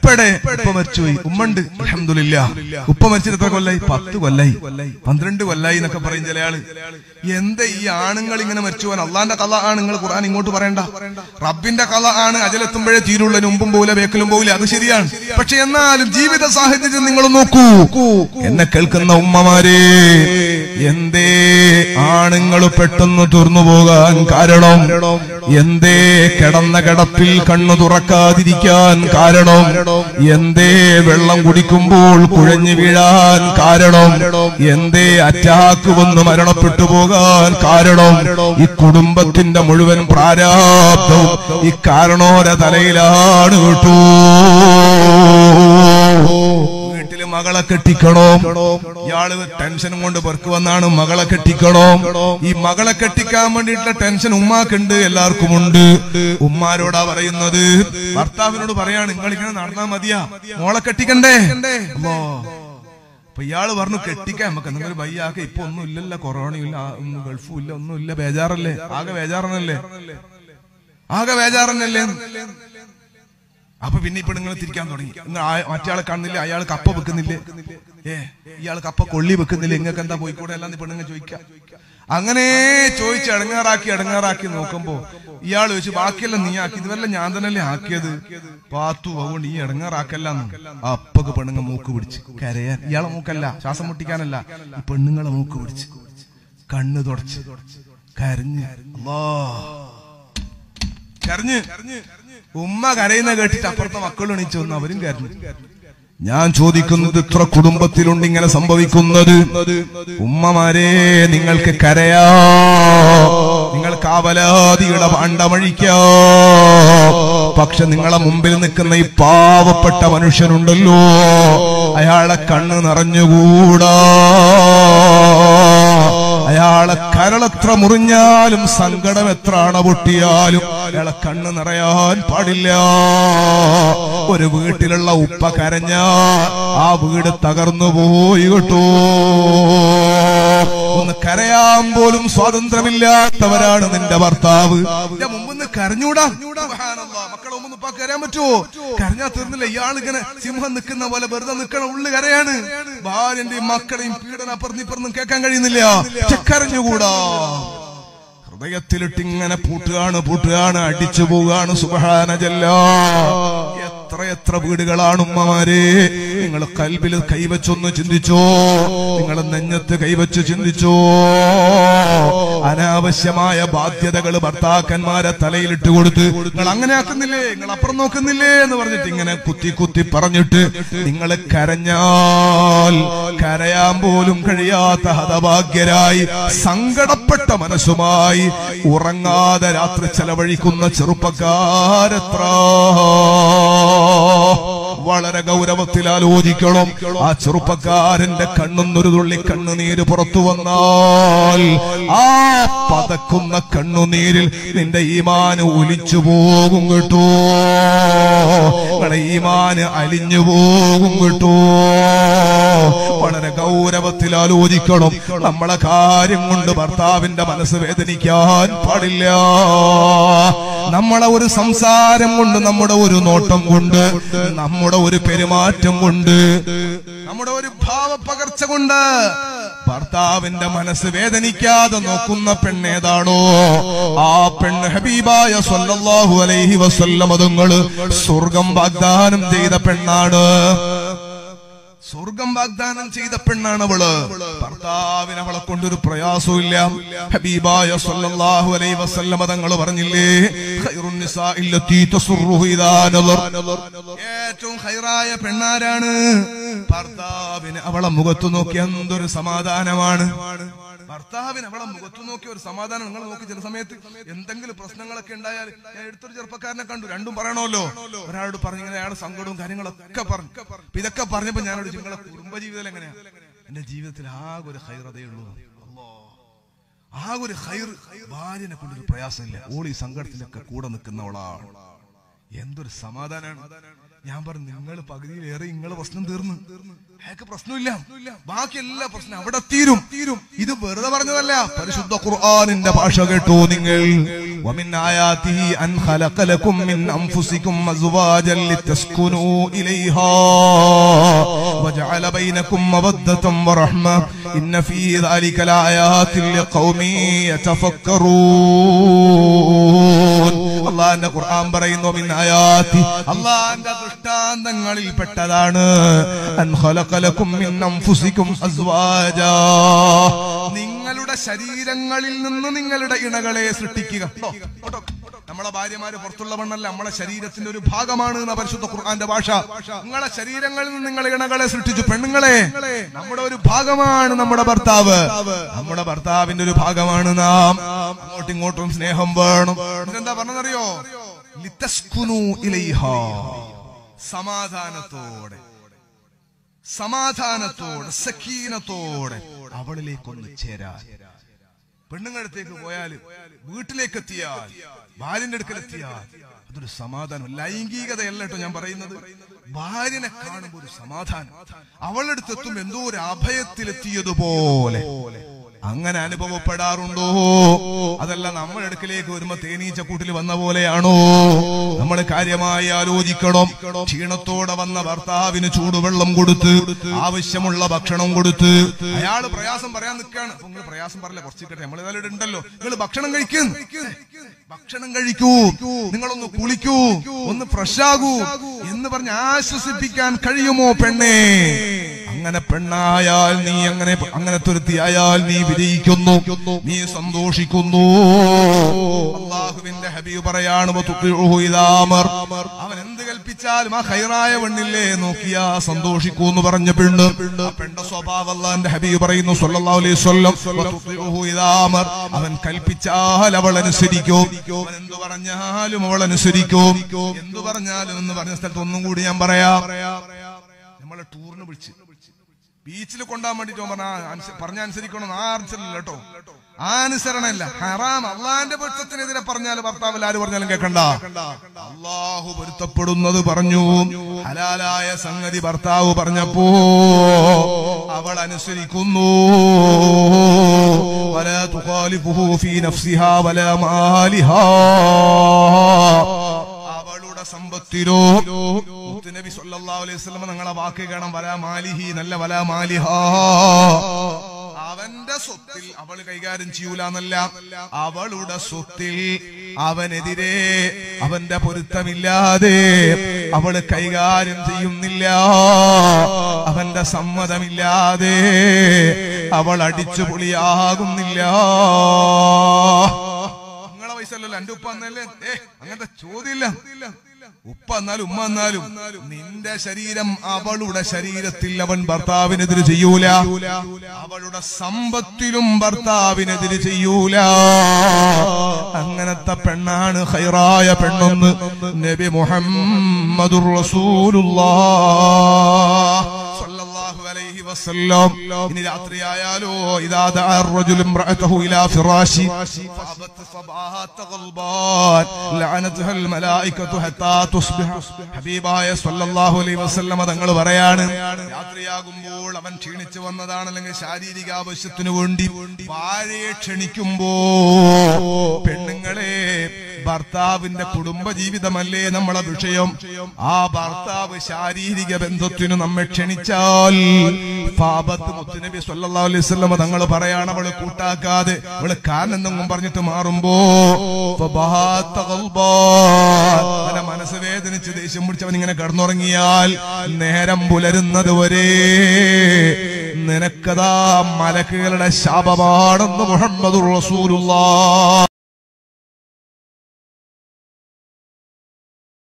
ഉപ്പടെ ഉപ്പ മരിച്ചുപോയി ഉമ്മണ്ട് അലഹമില്ല ഉപ്പ മരിച്ചിട്ട് എത്ര കൊല്ലായി പത്ത് കൊല്ലായി പന്ത്രണ്ട് കൊല്ലായി എന്നൊക്കെ പറയും ചില ആള് എന്താ ഈ ആണുങ്ങൾ ഇങ്ങനെ മരിച്ചു പോകാൻ അള്ളാന്റെ കഥ ആണ് നിങ്ങൾ ഖുർആൻ ഇങ്ങോട്ട് പറയണ്ട റബ്ബിന്റെ കഥ ആണ് അജലെത്തുമ്പോഴേ തീരുള്ള മുമ്പും പോകില്ല ബേക്കലും പോകില്ല അത് ശരിയാണ് പക്ഷെ എന്നാലും ജീവിത സാഹചര്യം നിങ്ങൾ നോക്കൂ എന്നെ കേൾക്കുന്ന ഉമ്മമാരെ എന്തേ ആണുങ്ങൾ പെട്ടെന്ന് തുറന്നു പോകാൻ കാരണം എന്തേ കിടന്ന കിടപ്പിൽ കണ്ണു തുറക്കാതിരിക്കാൻ കാരണം എന്തേ വെള്ളം കുടിക്കുമ്പോൾ കുഴഞ്ഞു വീഴാൻ കാരണം എന്തേ അറ്റാക്ക് വന്ന് മരണപ്പെട്ടു പോകാൻ കാരണം ഈ കുടുംബത്തിന്റെ മുഴുവൻ പ്രാരാബ്ദവും ഈ കാരണോര തലയിലാണ് കേട്ടോ വീട്ടില് മകളെ കെട്ടിക്കണോ ഇയാള് ടെൻഷനും കൊണ്ട് പെർക്ക് വന്നാണ് മകളെ കെട്ടിക്കണോ ഈ മകളെ കെട്ടിക്കാൻ വേണ്ടിയിട്ടുള്ള ടെൻഷൻ ഉമ്മാക്കുണ്ട് എല്ലാവർക്കും ഉണ്ട് ഉമ്മാരോടാ പറയുന്നത് ഭർത്താവിനോട് പറയാണ് നിങ്ങൾ ഇങ്ങനെ നടന്നാ മതിയാ മോളെ കെട്ടിക്കണ്ടേ അല്ലോ അപ്പൊ ഇയാള് പറഞ്ഞു കെട്ടിക്കാൻ നമുക്ക് എന്തെങ്കിലും വയ്യാക്കെ ഇപ്പൊ ഒന്നും ഇല്ലല്ലോ കൊറോണയും ഇല്ല ആ, ഒന്നും ഗൾഫും ഇല്ല ഒന്നും ഇല്ല ബേജാറല്ലേ ആകെ ബേജാറന്നല്ലേ ആകെ ബേജാറന്നല്ലേ അപ്പൊ പിന്നെ ഇപ്പൊ നിങ്ങൾ തിരിക്കാൻ തുടങ്ങി നിങ്ങൾ ആ- മറ്റേയാളെ കാണുന്നില്ല അയാൾ കപ്പ വെക്കുന്നില്ലേ ഏ ഇയാൾ കപ്പ കൊള്ളി വെക്കുന്നില്ല നിങ്ങൾക്ക് എന്താ പോയിക്കൂടെ എല്ലാം പെണ്ണുങ്ങൾ ചോദിക്കാം അങ്ങനെ ചോദിച്ച് ഇടങ്ങാറാക്കി ഇടങ്ങാറാക്കി നോക്കുമ്പോ ഇയാൾ ചോദിച്ചു ബാക്കിയെല്ലാം നീ ആക്കി ഇതുവല്ല ഞാൻ തന്നെയല്ലേ ആക്കിയത് പാത്തു അതുകൊണ്ട് ഈ ഇടങ്ങാറാക്കല്ലാന്ന് അപ്പൊക്ക് പെണ്ണുങ്ങൾ മൂക്ക് പിടിച്ച് കരയാൻ ഇയാളെ മൂക്കല്ല ശ്വാസം മുട്ടിക്കാനല്ല ഈ പെണ്ണുങ്ങളെ മൂക്ക് പിടിച്ച് കണ്ണ് തുടച്ച് കരഞ്ഞ് അല്ലാ കരഞ്ഞ് ഉമ്മ കരയുന്ന കേട്ടിട്ട് അപ്പുറത്തെ മക്കൾ എണീച്ചു വന്ന് അവരും കരഞ്ഞു ഞാൻ ചോദിക്കുന്നത് ഇത്ര കുടുംബത്തിലുണ്ട് ഇങ്ങനെ സംഭവിക്കുന്നത് ഉമ്മമാരെ നിങ്ങൾക്ക് കരയാ നിങ്ങൾക്ക് ആവലാതിയുടെ പാണ്ടമഴിക്കാ പക്ഷെ നിങ്ങളെ മുമ്പിൽ നിൽക്കുന്ന ഈ പാവപ്പെട്ട മനുഷ്യനുണ്ടല്ലോ അയാളെ കണ്ണ് നിറഞ്ഞുകൂടാ അയാളെ കരളെത്ര മുറിഞ്ഞാലും സങ്കടം എത്ര അണ പൊട്ടിയാലും അയാളെ കണ്ണ് നിറയാൻ പാടില്ല ഒരു വീട്ടിലുള്ള ഉപ്പ കരഞ്ഞ ആ വീട് തകർന്നു പോയി കേട്ടോ ഒന്ന് കരയാൻ പോലും സ്വാതന്ത്ര്യമില്ലാത്തവരാണ് നിന്റെ ഭർത്താവ് എന്റെ മുമ്പ് കരഞ്ഞൂടാ സുബ്ഹാനല്ലാ. മക്കളെ മുമ്പ് ഇപ്പൊ കരയാൻ പറ്റുമോ കരഞ്ഞാ തീർന്നില്ല ഇയാൾ ഇങ്ങനെ സിംഹം നിൽക്കുന്ന പോലെ വെറുതെ നിൽക്കണ ഉള്ളു കരയാണ് ഭാര്യന്റെയും മക്കളെയും പീഡന അപ്പുറന്നിപ്പുറന്നും കേൾക്കാൻ കഴിയുന്നില്ല പക്ഷെ കരഞ്ഞുകൂടാ ഹൃദയത്തിലിട്ട് ഇങ്ങനെ പൂട്ടുകയാണ് പൂട്ടുകയാണ് അടിച്ചു പോവുകയാണ് സുബഹാനജല്ല എത്ര എത്ര വീടുകളാണ് ഉമ്മമാരെ നിങ്ങൾ കൽബിൽ കൈവച്ചൊന്ന് ചിന്തിച്ചോ നിങ്ങൾ നെഞ്ഞത്ത് കൈവച്ച് ചിന്തിച്ചോ അനാവശ്യമായ ബാധ്യതകൾ ഭർത്താക്കന്മാരെ തലയിലിട്ട് കൊടുത്ത് നിങ്ങൾ അങ്ങനെ ആക്കുന്നില്ലേ നിങ്ങൾ അപ്പുറം നോക്കുന്നില്ലേ എന്ന് പറഞ്ഞിട്ട് ഇങ്ങനെ കുത്തി കുത്തി പറഞ്ഞിട്ട് നിങ്ങൾ കരഞ്ഞാൽ കരയാൻ പോലും കഴിയാത്ത ഹതഭാഗ്യരായി സങ്കടപ്പെട്ട മനസ്സുമായി ഉറങ്ങാതെ രാത്രി ചെലവഴിക്കുന്ന ചെറുപ്പക്കാരെത്ര വളരെ ഗൗരവത്തിൽ ആലോചിക്കണം ആ ചെറുപ്പക്കാരന്റെ കണ്ണുന്നൊരു തുള്ളി കണ്ണുനീര് പുറത്തു വന്നാൽ ആ പതക്കുന്ന കണ്ണുനീരിൽ നിന്റെ ഈമാന് ഒലിച്ചു പോകും കേട്ടോ നിങ്ങളെ ഈമാന് അലിഞ്ഞു പോകും കേട്ടോ വളരെ ഗൗരവത്തിൽ ആലോചിക്കണം നമ്മളെ കാര്യം കൊണ്ട് ഭർത്താവിന്റെ മനസ്സ് വേദനിക്കാൻ പാടില്ല നമ്മളെ ഒരു സംസാരം കൊണ്ട് നമ്മുടെ ഒരു നോട്ടം കൊണ്ട് നമ്മുടെ ഒരു പെരുമാറ്റം കൊണ്ട് നമ്മുടെ ഒരു ഭാവപ്പകർച്ച കൊണ്ട് ഭർത്താവിന്റെ മനസ്സ് വേദനിക്കാതെ നോക്കുന്ന പെണ്ണേതാണോ ആ പെണ്ണ് ഹബീബായ സല്ലല്ലാഹു അലൈഹി വസല്ലം അതുങ്ങള് സ്വർഗം വാഗ്ദാനം ചെയ്ത പെണ്ണാണ് സ്വർഗം വാഗ്ദാനം ചെയ്ത പെണ്ണാണ് അവള് ഭർത്താവിന് അവളെ കൊണ്ടൊരു പ്രയാസവും ഇല്ല ഹബീബായ സല്ലല്ലാഹു അലൈഹി വസല്ലമ തങ്ങൾ പറഞ്ഞില്ലേ ഖൈറുൻ നിസാഇ ലത്തി തസുറുഹു ഇദാ നദർ ഏറ്റവും ഖൈറായ പെണ്ണാരാണ് ഭർത്താവിന് അവളെ മുഖത്ത് നോക്കി എന്തൊരു സമാധാനമാണ് ഭർത്താവിന് അവളെ മുഖത്ത് നോക്കി ഒരു സമാധാനം നിങ്ങൾ നോക്കി ചില സമയത്ത് എന്തെങ്കിലും പ്രശ്നങ്ങളൊക്കെ ഉണ്ടായാൽ ഞാൻ എടുത്തൊരു ചെറുപ്പക്കാരനെ കണ്ടു രണ്ടും പറയണമല്ലോ ഒരാളോട് പറഞ്ഞു ഇങ്ങനെ അയാളുടെ സങ്കടവും കാര്യങ്ങളൊക്കെ പറഞ്ഞു അപ്പൊ ഇതൊക്കെ പറഞ്ഞപ്പോ ഞാനോട് നിങ്ങളെ കുടുംബജീവിതം എങ്ങനെയാ എന്റെ ജീവിതത്തിൽ ആകെ ഒരു ഹൈറതേ ഉള്ളൂ അല്ലാ. ആകെ ഒരു ഹൈർ ഭാര്യനെ കൊണ്ടൊരു പ്രയാസമില്ല ഓൾ ഈ സങ്കടത്തിലൊക്കെ കൂടെ നിൽക്കുന്നവളാണ് എന്തൊരു സമാധാനമാണ് ഞാൻ പറഞ്ഞു നിങ്ങൾ പകുതിയിലേറെ നിങ്ങൾ പ്രശ്നം തീർന്നു അയാൾക്ക് പ്രശ്നമില്ല ബാക്കി എല്ലാ പ്രശ്നം അവിടെ തീരും തീരും ഇത് വെറുതെ പറഞ്ഞതല്ല പരിശുദ്ധ ഖുർആനിന്റെ ഭാഷ കേട്ടോ നിങ്ങൾ ومن آياته أن خلق لكم من أنفسكم أزواجا لتسكنوا إليها وجعل بينكم مودة ورحمة إن في ذلك لآيات لقوم يتفكرون അള്ളാന്റെ ഖുർആൻ പറയുന്നു മിൻ ആയാത്തി അള്ളാന്റെ ദൃഷ്ടാന്തങ്ങളിൽ പെട്ടതാണ് അൻ ഖലഖലകും മിൻ അൻഫുസികും അസ്വാജാ നിങ്ങളുടെ ശരീരങ്ങളിൽ നിന്ന് നിങ്ങളുടെ ഇണകളെ സൃഷ്ടിക്കുക കേട്ടോ, കേട്ടോ. നമ്മളെ ഭാര്യമാര് പുറത്തുള്ള മണ്ണല്ല നമ്മളെ ശരീരത്തിന്റെ ഒരു ഭാഗമാണ് എന്ന പരിശുദ്ധ ഖുർആന്റെ ഭാഷ നിങ്ങളെ ശരീരങ്ങളിൽ നിന്ന് നിങ്ങളെ ഇണകളെ സൃഷ്ടിച്ചു പെണ്ണുങ്ങളെ നമ്മുടെ ഒരു ഭാഗമാണ് നമ്മുടെ ഭർത്താവ് നമ്മുടെ ഭർത്താവിന്റെ ഒരു ഭാഗമാണ് നാം അങ്ങോട്ടും ഇങ്ങോട്ടും സ്നേഹം വേണം എന്താ പറഞ്ഞറിയോ ലിതസ്കുനു ഇലൈഹാ സമാധാനത്തോടെ സമാധാനത്തോടെ സഖീനത്തോടെ അവളിലേക്കൊന്ന് ചേരാൻ പെണ്ണുങ്ങളടുത്തേക്ക് പോയാൽ വീട്ടിലേക്ക് എത്തിയാൽ ഭാര്യന്റെ അടുക്കൽ എത്തിയാൽ അതൊരു സമാധാനം ലൈംഗികതയല്ല കേട്ടോ ഞാൻ പറയുന്നത് ഭാര്യനെ കാണുമ്പോൾ ഒരു സമാധാനം അവളുടെ അടുത്തെത്തും എന്തോ ഒരു അഭയത്തിലെത്തിയതുപോലെ അങ്ങനെ അനുഭവപ്പെടാറുണ്ടോ അതല്ല നമ്മുടെ അടുക്കലേക്ക് വരുമ്പോ തേനീച്ച കൂട്ടിൽ വന്ന പോലെയാണോ നമ്മൾ കാര്യമായി ആലോചിക്കണം ക്ഷീണത്തോടെ വന്ന ഭർത്താവിന് ചൂടുവെള്ളം കൊടുത്ത് ആവശ്യമുള്ള ഭക്ഷണം കൊടുത്ത് അയാള് പ്രയാസം പറയാൻ നിൽക്കാണ് അപ്പൊ നിങ്ങൾ പ്രയാസം പറയില്ല കുറച്ചിക്കട്ടെ നമ്മൾ ഏതായാലും ഇവിടെ ഉണ്ടല്ലോ നിങ്ങൾ ഭക്ഷണം കഴിക്കും ഭക്ഷണം കഴിക്കൂ നിങ്ങളൊന്ന് കുളിക്കൂ ഒന്ന് ഫ്രഷ് ആകൂ എന്ന് പറഞ്ഞ് ആശ്വസിപ്പിക്കാൻ കഴിയുമോ പെണ്ണേ അങ്ങനെ പെണ്ണായാൽ നീ അങ്ങനെ അങ്ങനെ തുരുത്തിയായാൽ നീ വിജയിക്കുന്നു നീ സന്തോഷിക്കുന്നു അള്ളാഹുവിന്റെ ഹബീബ് പറയാണ് വതുത്തിഉഹു ഇദാ അമർ. അവൻ എന്ത് കൽപ്പിച്ചാലും ആ ഹൈറായ പെണ്ണില്ലേ നോക്കിയാ സന്തോഷിക്കൂ എന്ന് പറഞ്ഞ പെണ്ണ് ആ പെണ്ണ സ്വഭാവം അള്ളാന്റെ ഹബീബ് പറയുന്നു സല്ലല്ലാഹു അലൈഹി വസല്ലം വതുത്തിഉഹു ഇദാ അമർ. അവൻ കൽപ്പിച്ചാൽ അവൾ അനുസരിക്കും അവൻ എന്ത് പറഞ്ഞാലും അവൾ അനുസരിക്കും എന്ത് പറഞ്ഞാലും എന്ന് പറഞ്ഞ സ്ഥലത്ത് ഒന്നും കൂടി ഞാൻ പറയാം നമ്മളെ ടൂറിന് വിളിച്ച് ബീച്ചിൽ കൊണ്ടാൻ വേണ്ടിട്ട് പറഞ്ഞ പറഞ്ഞ അനുസരിക്കണം ആ അനുസരില്ല കേട്ടോ ആ അനുസരണല്ല ഹറാം അള്ളാന്റെ പൊരുത്തത്തിനെതിരെ പറഞ്ഞാൽ ഭർത്താവിൽ ആര് പറഞ്ഞാലും കേൾക്കണ്ട അള്ളാഹു പൊരുത്തപ്പെടുന്നത് പറഞ്ഞു ഹലാലായ സംഗതി ഭർത്താവ് പറഞ്ഞപ്പോ അവൾ അനുസരിക്കുന്നു ولا تخالفه في نفسها ولا مالها അവളുടെ സമ്പത്തിലോ നബി സല്ലല്ലാഹു അലൈഹി വസല്ലം നിങ്ങളെ വാക്ക് കാണാം വലാ മാലിഹി നല്ല വലാ മാലിഹ അവന്റെ സ്വത്തിൽ അവൾ കൈകാര്യം ചെയ്യൂല എന്നല്ല അവളുടെ സ്വത്തിൽ അവനെതിരെ അവന്റെ പൊരുത്തമില്ലാതെ അവള് കൈകാര്യം ചെയ്യുന്നില്ല അവന്റെ സമ്മതമില്ലാതെ അവൾ അടിച്ചു പൊളിയാകുന്നില്ല നിങ്ങളെ പൈസ അല്ലല്ലോ എന്റെ ഉപ്പ എന്നല്ലേ ഏ അങ്ങനത്തെ ചോദ്യമില്ല ഉപ്പ എന്നാലും ഉമ്മ എന്നാലും നിന്റെ ശരീരം അവളുടെ ശരീരത്തിൽ അവൻ ഭർത്താവിനെതിരെ ചെയ്യൂല അവളുടെ സമ്പത്തിലും ഭർത്താവിനെതിരെ ചെയ്യൂല അങ്ങനത്തെ പെണ്ണാണ് ഹൈറായ പെണ്ണൊന്ന് നബി മുഹമ്മദുർ റസൂലുള്ളാഹ് സല്ലല്ലാഹു അലൈഹി വസല്ലം ഇനി രാത്രിയായാലോ ഇദാ ദഅ الرجل امرأته إلى فراشي فأبت صباحات غلبان لعنتها الملائكة حتى تصبح ഹബീബായ സല്ലല്ലാഹു അലൈഹി വസല്ലമ തങ്ങൾ പറയാണ് രാത്രിയാകുമ്പോൾ അവൻ ക്ഷീണിച്ചു വന്നതാണ് അല്ലെങ്കിൽ ശാരീരിക ആവശ്യത്തിനു വേണ്ടി ഭാര്യയെ ക്ഷണിക്കുമ്പോ പെണ്ണുങ്ങളെ ഭർത്താവിന്റെ കുടുംബ ജീവിതമല്ലേ നമ്മളെ വിഷയം ആ ഭർത്താവ് ശാരീരിക ബന്ധത്തിന് നമ്മെ ക്ഷണിച്ചാൽ പാപത്ത് മുത്തുനബി സല്ലല്ലാഹു അലൈഹി വസല്ലമ തങ്ങൾ പറയാണ് അവള് കൂട്ടാക്കാതെ അവള് കാരണന്തെങ്കിലും പറഞ്ഞിട്ട് മാറുമ്പോ ഫബഹാത്ത ഖൽബാൻ. അവന്റെ മനസ്സ് വേദനിച്ച് ദേഷ്യം പിടിച്ചവൻ ഇങ്ങനെ കിടന്നുറങ്ങിയാൽ നേരം പുലരുന്നത് വരെ നിനക്കതാ മലക്കുകളുടെ ശാപമാണെന്ന് മുഹമ്മദ് റസൂലുള്ള